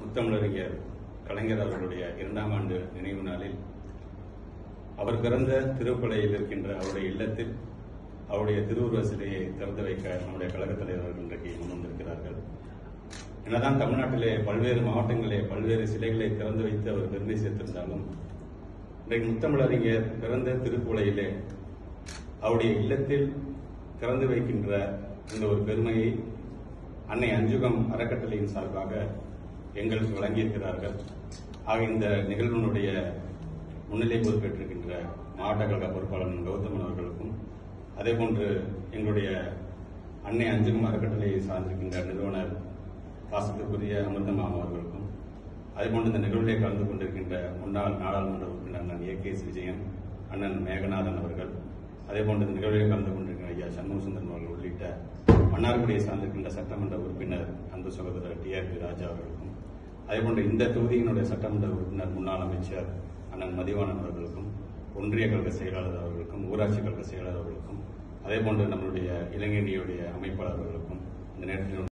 முத்தமிழறிஞர் கலைஞர் அவர்களுடைய இரண்டாம் ஆண்டு நினைவு நாளில் அவர் பிறந்த திருப்பலையில் இருக்கின்ற அவருடைய இல்லத்தில் அவருடைய திருவுருவ சிலையை திறந்து வைக்க நம்முடைய கழகத் தலைவர்கள் இன்றைக்கு முன்வந்திருக்கிறார்கள் என்னதான் தமிழ்நாட்டிலே பல்வேறு மாவட்டங்களிலே பல்வேறு சிலைகளை திறந்து வைத்து அவர் பெருமை சேர்த்திருந்தாலும் இன்றைக்கு முத்தமிழறிஞர் பிறந்த திருப்புலையிலே அவருடைய இல்லத்தில் திறந்து வைக்கின்ற இந்த ஒரு பெருமையை அன்னை அஞ்சுகம் அறக்கட்டளையின் சார்பாக எங்களுக்கு வழங்கியிருக்கிறார்கள் ஆக இந்த நிகழ்வினுடைய முன்னிலை பொறுப்பேற்றிருக்கின்ற மாவட்ட கழக பொறுப்பாளர் கௌதமன் அவர்களுக்கும் அதேபோன்று எங்களுடைய அன்னை அஞ்சுகம் அறக்கட்டளையை சார்ந்திருக்கின்ற நிறுவனர் பாசத்துக்குரிய அமிர்தமாம் அவர்களுக்கும் அதேபோன்று இந்த நிகழ்விலே கலந்து கொண்டிருக்கின்ற முன்னாள் நாடாளுமன்ற உறுப்பினர் அண்ணன் ஏ கே விஜயன் அண்ணன் மேகநாதன் அவர்கள் அதேபோன்று இந்த நிகழ்விலே கலந்து கொண்டிருக்கிற ஐயா சண்முகசுந்தரன் அவர்கள் உள்ளிட்ட மன்னார்குடியை சார்ந்திருக்கின்ற சட்டமன்ற உறுப்பினர் அன்பு சகோதரர் டி ஆர் பி ராஜா அவர்களுக்கும் அதேபோன்று இந்த தொகுதியினுடைய சட்டமன்ற உறுப்பினர் முன்னாள் அமைச்சர் அண்ணன் மதிவாணன் அவர்களுக்கும் ஒன்றிய கழக செயலாளர் அவர்களுக்கும் ஊராட்சி கழக செயலாளர் அவர்களுக்கும் அதேபோன்று நம்மளுடைய இளைஞணியுடைய அமைப்பாளர் அவர்களுக்கும் இந்த நேரத்தில்